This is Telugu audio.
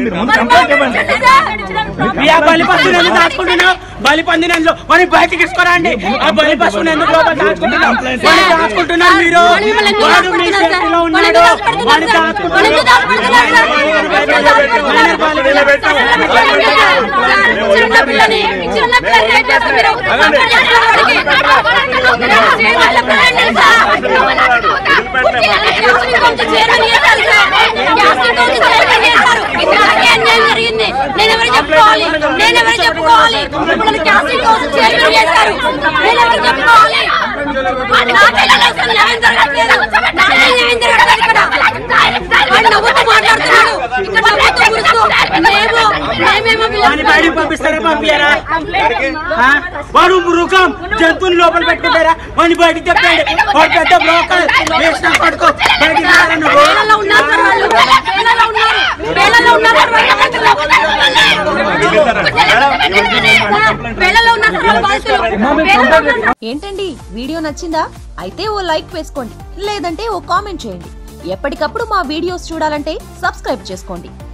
మీరు ముందు కంప్లైంట్ ఇవ్వండి మీ ఆ బలి పశువుని ఎందుకు దాచుకుంటున్నావు బలి పందిని ఎందులో మరి బయటికి తీసుకురండి ఆ బలి పశువుని ఎందుకు లోపల దాచుకుంటున్నావు మరి దాచుకుంటున్నారు మీరు వాడు మీ చేతిలో ఉన్నాడు వాడిని దాచుకుంటున్నారు మైనర్ బాలికలు చిన్నపిల్లని చిన్నపిల్లని రేప్ చేస్తే మీరు నేను ఎవరు చెప్పుకోవాలి నేను ఎవరు చెప్పుకోవాలి ఇప్పుడు క్యాస్టింగ్ కోసం చైర్మన్ చేశారు నేను ఎవరు చెప్పుకోవాలి నా పిల్లలు అసలు న్యాయం జరగట్లేదు న్యాయం జరగట్లేదు ఇక్కడ వాడు నవ్వుతూ మాట్లాడుతున్నాడు ఇక్కడ నవ్వుతూ గురుస్తూ మేము మేమేమో వాడిని పిల్లలు బయటికి పంపిస్తారా పంపించారా ఆ? వాడు మృగం జంతువుని లోపల పెట్టుకుంటారా వాడిని బయటికి చెప్పండి వాడు పెద్ద బ్రోకర్ వేసిన పడుకో బయటికి రారా నువ్వు వేలలో ఉన్నారు సార్ వాళ్ళు వేలలో ఉన్నారు వేలలో ఉన్నారు సార్ వాళ్ళు వేలలో ఉన్నారు సార్ వాళ్ళ బాధితులు వేలలో ఉన్నారు ఏంటండి వీడియో నచ్చిందా అయితే ఓ లైక్ వేసుకోండి లేదంటే ఓ కామెంట్ చేయండి ఎప్పటికప్పుడు మా వీడియోస్ చూడాలంటే సబ్స్క్రైబ్ చేసుకోండి